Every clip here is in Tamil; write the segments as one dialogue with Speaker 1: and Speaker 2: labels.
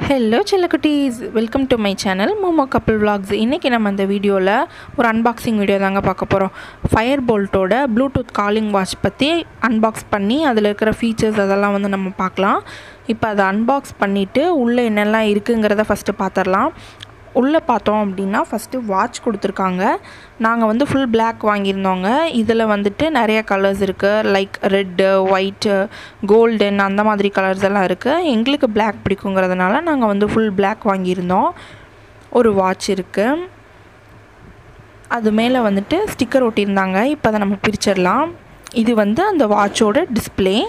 Speaker 1: ஹலோ செல்லக்குட்டீஸ் welcome to my channel Momo couple vlogs இன்றைக்கி நம்ம இந்த வீடியோவில் ஒரு அன்பாக்சிங் வீடியோ தாங்க பார்க்க போகிறோம் ஃபயர் போல்ட்டோட ப்ளூடூத் காலிங் வாட்ச் பற்றி அன்பாக்ஸ் பண்ணி அதில் இருக்கிற ஃபீச்சர்ஸ் அதெல்லாம் வந்து நம்ம பார்க்கலாம் இப்போ அதை அன்பாக்ஸ் பண்ணிவிட்டு உள்ளே என்னெல்லாம் இருக்குங்கிறத ஃபஸ்ட்டு பார்த்துடலாம் உள்ளே பார்த்தோம் அப்படின்னா ஃபஸ்ட்டு வாட்ச் கொடுத்துருக்காங்க நாங்கள் வந்து ஃபுல் Black வாங்கியிருந்தோங்க இதில் வந்துட்டு நிறைய கலர்ஸ் இருக்குது லைக் ரெட்டு ஒயிட்டு கோல்டன் அந்த மாதிரி கலர்ஸ் எல்லாம் இருக்குது எங்களுக்கு Black பிடிக்குங்கிறதுனால நாங்கள் வந்து ஃபுல் Black வாங்கியிருந்தோம் ஒரு வாட்ச் இருக்குது அது மேலே வந்துட்டு ஸ்டிக்கர் ஒட்டியிருந்தாங்க இப்போ அதை நம்ம பிரிச்சிடலாம் இது வந்து அந்த வாட்சோட டிஸ்ப்ளே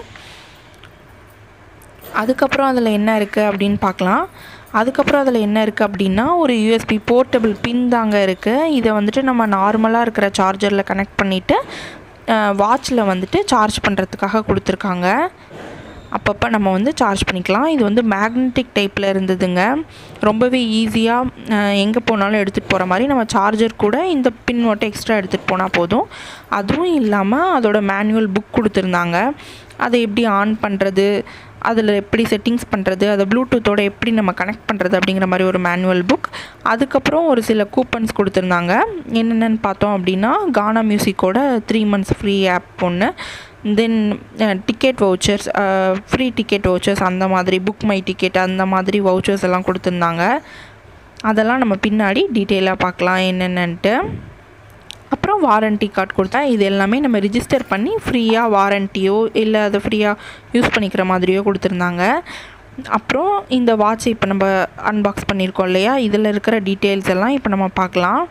Speaker 1: அதுக்கப்புறம் அதில் என்ன இருக்குது அப்படின்னு பார்க்கலாம் அதுக்கப்புறம் அதில் என்ன இருக்குது அப்படின்னா ஒரு யூஎஸ்பி போர்ட்டபிள் பின் தாங்க இருக்குது இதை வந்துட்டு நம்ம நார்மலாக இருக்கிற சார்ஜரில் கனெக்ட் பண்ணிவிட்டு வாட்சில் வந்துட்டு சார்ஜ் பண்ணுறதுக்காக கொடுத்துருக்காங்க அப்பப்போ நம்ம வந்து சார்ஜ் பண்ணிக்கலாம் இது வந்து மேக்னெட்டிக் டைப்பில் இருந்ததுங்க ரொம்பவே ஈஸியாக எங்கே போனாலும் எடுத்துகிட்டு போகிற மாதிரி நம்ம சார்ஜர் கூட இந்த பின் மட்டும் எக்ஸ்ட்ரா எடுத்துகிட்டு போனால் போதும் அதுவும் இல்லாமல் அதோட மேனுவல் புக் கொடுத்துருந்தாங்க அதை எப்படி ஆன் பண்ணுறது அதில் எப்படி செட்டிங்ஸ் பண்ணுறது அதை ப்ளூடூத்தோட எப்படி நம்ம கனெக்ட் பண்ணுறது அப்படிங்கிற மாதிரி ஒரு மேனுவல் புக் அதுக்கப்புறம் ஒரு சில கூப்பன்ஸ் கொடுத்துருந்தாங்க என்னென்னு பார்த்தோம் அப்படின்னா கானா மியூசிக்கோட த்ரீ மந்த்ஸ் ஃப்ரீ ஆப் ஒன்று then ticket vouchers free ticket vouchers அந்த மாதிரி புக் மை டிக்கெட் அந்த மாதிரி வவுச்சர்ஸ் எல்லாம் கொடுத்துருந்தாங்க அதெல்லாம் நம்ம பின்னாடி டீட்டெயிலாக பார்க்கலாம் என்னென்னன்ட்டு அப்புறம் வாரண்ட்டி கார்டு கொடுத்தா இது எல்லாமே நம்ம ரிஜிஸ்டர் பண்ணி ஃப்ரீயாக வாரண்ட்டியோ இல்லை அதை ஃப்ரீயாக யூஸ் பண்ணிக்கிற மாதிரியோ கொடுத்துருந்தாங்க அப்புறம் இந்த வாட்சை இப்போ நம்ம அன்பாக்ஸ் பண்ணியிருக்கோம் இல்லையா இதில் இருக்கிற டீட்டெயில்ஸ் எல்லாம் இப்போ நம்ம பார்க்கலாம்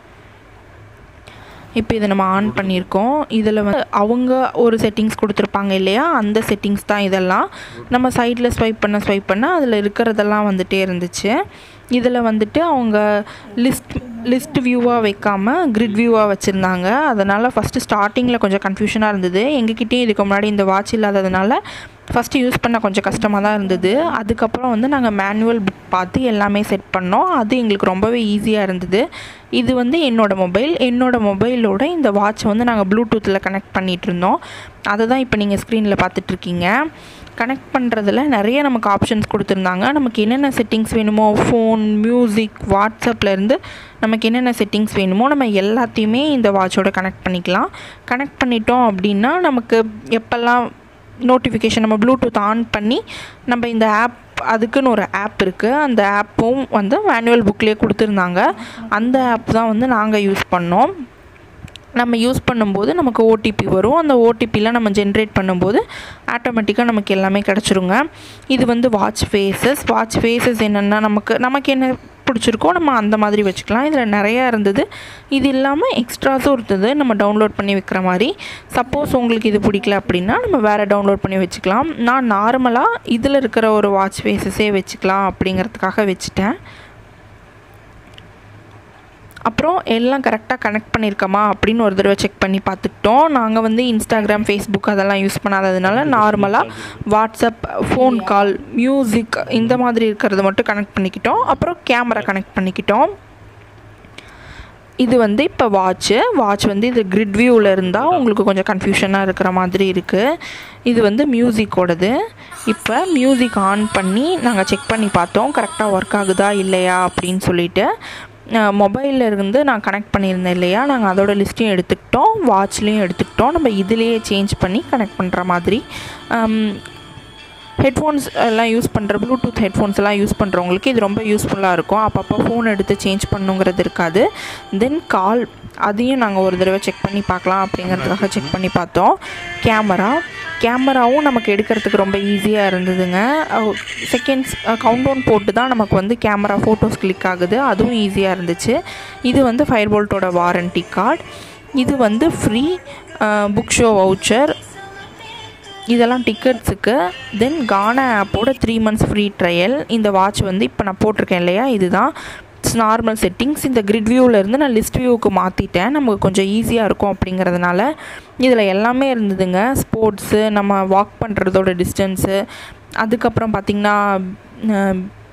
Speaker 1: இப்போ இதை நம்ம ஆன் பண்ணியிருக்கோம் இதில் வந்து அவங்க ஒரு செட்டிங்ஸ் கொடுத்துருப்பாங்க இல்லையா அந்த செட்டிங்ஸ் தான் இதெல்லாம் நம்ம சைடில் ஸ்வைப் பண்ண ஸ்வைப் பண்ண அதில் இருக்கிறதெல்லாம் வந்துகிட்டே இருந்துச்சு இதில் வந்துட்டு அவங்க லிஸ்ட் லிஸ்ட் வியூவாக வைக்காமல் கிரிட் வியூவாக வச்சுருந்தாங்க அதனால் ஃபஸ்ட்டு ஸ்டார்டிங்கில் கொஞ்சம் கன்ஃபியூஷனாக இருந்தது எங்ககிட்டயும் இதுக்கு முன்னாடி இந்த வாட்ச் இல்லாததுனால ஃபஸ்ட்டு யூஸ் பண்ண கொஞ்சம் கஷ்டமாக தான் இருந்தது அதுக்கப்புறம் வந்து நாங்கள் மேனுவல் புக் பார்த்து எல்லாமே செட் பண்ணோம் அது எங்களுக்கு ரொம்பவே ஈஸியாக இருந்தது இது வந்து என்னோடய மொபைல் என்னோடய மொபைலோட இந்த வாட்சை வந்து நாங்கள் ப்ளூடூத்தில் கனெக்ட் பண்ணிகிட்டு இருந்தோம் அதை தான் இப்போ நீங்கள் ஸ்க்ரீனில் பார்த்துட்ருக்கீங்க கனெக்ட் பண்ணுறதுல நிறைய நமக்கு ஆப்ஷன்ஸ் கொடுத்துருந்தாங்க நமக்கு என்னென்ன செட்டிங்ஸ் வேணுமோ ஃபோன் மியூசிக் வாட்ஸ்அப்லேருந்து நமக்கு என்னென்ன செட்டிங்ஸ் வேணுமோ நம்ம எல்லாத்தையுமே இந்த வாட்சோட கனெக்ட் பண்ணிக்கலாம் கனெக்ட் பண்ணிட்டோம் அப்படின்னா நமக்கு எப்போல்லாம் நோட்டிஃபிகேஷன் நம்ம ப்ளூடூத் ஆன் பண்ணி நம்ம இந்த ஆப் அதுக்குன்னு ஒரு ஆப் இருக்குது அந்த ஆப்பும் வந்து மேனுவல் புக்லேயே கொடுத்துருந்தாங்க அந்த ஆப் தான் வந்து நாங்கள் யூஸ் பண்ணோம் நம்ம யூஸ் பண்ணும்போது நமக்கு ஓடிபி வரும் அந்த ஓடிபியில் நம்ம ஜென்ரேட் பண்ணும்போது ஆட்டோமேட்டிக்காக நமக்கு எல்லாமே கிடச்சிருங்க இது வந்து வாட்ச் ஃபேஸஸ் வாட்ச் ஃபேஸஸ் என்னென்னா நமக்கு நமக்கு என்ன பிடிச்சிருக்கோ நம்ம அந்த மாதிரி வச்சுக்கலாம் இதில் நிறையா இருந்தது இது இல்லாமல் எக்ஸ்ட்ராஸும் இருந்தது நம்ம டவுன்லோட் பண்ணி வைக்கிற மாதிரி சப்போஸ் உங்களுக்கு இது பிடிக்கல அப்படின்னா நம்ம வேறு டவுன்லோட் பண்ணி வச்சுக்கலாம் நான் நார்மலாக இதில் இருக்கிற ஒரு வாட்ச் ஃபேஸஸே வச்சுக்கலாம் அப்படிங்கிறதுக்காக வச்சுட்டேன் அப்புறம் எல்லாம் கரெக்டாக கனெக்ட் பண்ணியிருக்கோமா அப்படின்னு ஒரு தடவை செக் பண்ணி பார்த்துக்கிட்டோம் நாங்கள் வந்து இன்ஸ்டாகிராம் ஃபேஸ்புக் அதெல்லாம் யூஸ் பண்ணாததுனால நார்மலாக வாட்ஸ்அப் ஃபோன் கால் மியூசிக் இந்த மாதிரி இருக்கிறத மட்டும் கனெக்ட் பண்ணிக்கிட்டோம் அப்புறம் கேமரா கனெக்ட் பண்ணிக்கிட்டோம் இது வந்து இப்போ வாட்ச்சு வாட்ச் வந்து இது கிரிட் வியூவில் இருந்தால் உங்களுக்கு கொஞ்சம் கன்ஃபியூஷனாக இருக்கிற மாதிரி இருக்குது இது வந்து மியூசிக்கோடது இப்போ மியூசிக் ஆன் பண்ணி நாங்கள் செக் பண்ணி பார்த்தோம் கரெக்டாக ஒர்க் ஆகுதா இல்லையா அப்படின்னு சொல்லிட்டு மொபைலில் இருந்து நான் கனெக்ட் பண்ணியிருந்தேன் இல்லையா நாங்கள் அதோட லிஸ்ட்டையும் எடுத்துக்கிட்டோம் வாட்ச்லேயும் எடுத்துக்கிட்டோம் நம்ம இதிலேயே சேஞ்ச் பண்ணி கனெக்ட் பண்ணுற மாதிரி ஹெட்ஃபோன்ஸ் எல்லாம் யூஸ் பண்ணுற ப்ளூடூத் ஹெட்ஃபோன்ஸ் எல்லாம் யூஸ் பண்ணுறவங்களுக்கு இது ரொம்ப யூஸ்ஃபுல்லாக இருக்கும் அப்பப்போ ஃபோன் எடுத்து சேஞ்ச் பண்ணுங்கிறது இருக்காது தென் கால் அதையும் நாங்கள் ஒரு தடவை செக் பண்ணி பார்க்கலாம் அப்படிங்கிறதுக்காக செக் பண்ணி பார்த்தோம் கேமரா கேமராவும் நமக்கு எடுக்கிறதுக்கு ரொம்ப ஈஸியாக இருந்ததுங்க செகண்ட்ஸ் கவுண்ட் டவுன் போட்டு தான் நமக்கு வந்து கேமரா ஃபோட்டோஸ் கிளிக் ஆகுது அதுவும் ஈஸியாக இருந்துச்சு இது வந்து ஃபயர் போல்ட்டோட வாரண்ட்டி கார்டு இது வந்து ஃப்ரீ புக் ஷோ வவுச்சர் இதெல்லாம் டிக்கெட்ஸுக்கு தென் கானா ஆப்போட த்ரீ மந்த்ஸ் ஃப்ரீ ட்ரையல் இந்த வாட்ச் வந்து இப்போ நான் போட்டிருக்கேன் இல்லையா இதுதான் இட்ஸ் நார்மல் செட்டிங்ஸ் இந்த கிரிட் வியூவிலேருந்து நான் லிஸ்ட் வியூவுக்கு மாற்றிட்டேன் நமக்கு கொஞ்சம் ஈஸியாக இருக்கும் அப்படிங்கிறதுனால இதில் எல்லாமே இருந்ததுங்க ஸ்போர்ட்ஸு நம்ம வாக் பண்ணுறதோட டிஸ்டன்ஸு அதுக்கப்புறம் பார்த்திங்கன்னா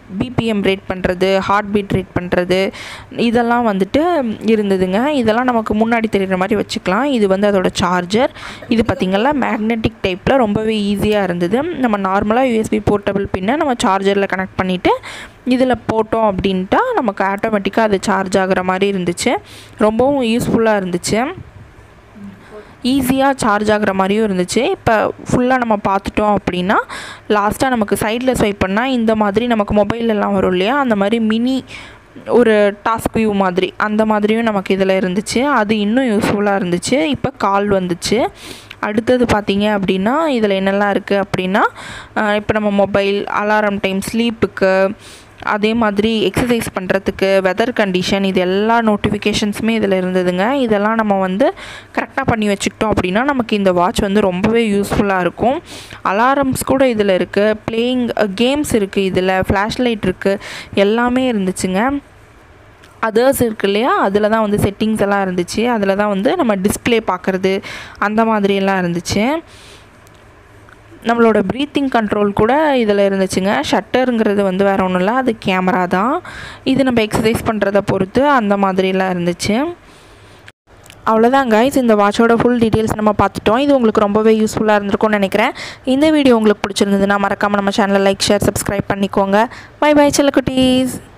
Speaker 1: பிபிஎம் ரேட் பண்ணுறது ஹார்ட் பீட் ரேட் பண்ணுறது இதெல்லாம் வந்துட்டு இருந்ததுங்க இதெல்லாம் நமக்கு முன்னாடி தெரிகிற மாதிரி வச்சுக்கலாம் இது வந்து அதோட சார்ஜர் இது பார்த்திங்கன்னா மேக்னெட்டிக் டைப்பில் ரொம்பவே ஈஸியாக இருந்தது நம்ம நார்மலாக யூஎஸ்பி போர்ட்டபிள் பின்னை நம்ம சார்ஜரில் கனெக்ட் பண்ணிவிட்டு இதில் போட்டோம் அப்படின்ட்டா நமக்கு ஆட்டோமேட்டிக்காக அது சார்ஜ் ஆகிற மாதிரி இருந்துச்சு ரொம்பவும் யூஸ்ஃபுல்லாக இருந்துச்சு ஈஸியாக சார்ஜ் ஆகிற மாதிரியும் இருந்துச்சு இப்போ ஃபுல்லாக நம்ம பார்த்துட்டோம் அப்படின்னா லாஸ்ட்டாக நமக்கு சைடில் ஸ்வைப் பண்ணால் இந்த மாதிரி நமக்கு மொபைலெல்லாம் வரும் இல்லையா அந்த மாதிரி மினி ஒரு டாஸ்க் வியூ மாதிரி அந்த மாதிரியும் நமக்கு இதில் இருந்துச்சு அது இன்னும் யூஸ்ஃபுல்லாக இருந்துச்சு இப்போ கால் வந்துச்சு அடுத்தது பார்த்தீங்க அப்படின்னா இதில் என்னெல்லாம் இருக்குது அப்படின்னா இப்போ நம்ம மொபைல் அலாரம் டைம் ஸ்லீப்புக்கு அதே மாதிரி எக்ஸசைஸ் பண்ணுறதுக்கு வெதர் கண்டிஷன் இது எல்லா நோட்டிஃபிகேஷன்ஸுமே இதில் இருந்ததுங்க இதெல்லாம் நம்ம வந்து கரெக்டாக பண்ணி வச்சுக்கிட்டோம் அப்படின்னா நமக்கு இந்த வாட்ச் வந்து ரொம்பவே யூஸ்ஃபுல்லாக இருக்கும் அலாரம்ஸ் கூட இதில் இருக்குது பிளேயிங் கேம்ஸ் இருக்குது இதில் ஃப்ளாஷ் லைட் இருக்குது எல்லாமே இருந்துச்சுங்க அதர்ஸ் இருக்கு இல்லையா அதில் தான் வந்து செட்டிங்ஸ் எல்லாம் இருந்துச்சு அதில் தான் வந்து நம்ம டிஸ்பிளே பார்க்குறது அந்த மாதிரியெல்லாம் இருந்துச்சு நம்மளோட ப்ரீத்திங் கண்ட்ரோல் கூட இதில் இருந்துச்சுங்க ஷட்டருங்கிறது வந்து வேறு ஒன்றும் இல்லை அது கேமரா தான் இது நம்ம எக்ஸசைஸ் பண்ணுறத பொறுத்து அந்த மாதிரிலாம் இருந்துச்சு அவ்வளோதான் கைஸ் இந்த வாட்சோட ஃபுல் டீட்டெயில்ஸ் நம்ம பார்த்துட்டோம் இது உங்களுக்கு ரொம்பவே யூஸ்ஃபுல்லாக இருந்திருக்கும்னு நினைக்கிறேன் இந்த வீடியோ உங்களுக்கு பிடிச்சிருந்ததுன்னா மறக்காமல் நம்ம சேனலை லைக் ஷேர் சப்ஸ்கிரைப் பண்ணிக்கோங்க பை பை செல்லக்குட்டீஸ்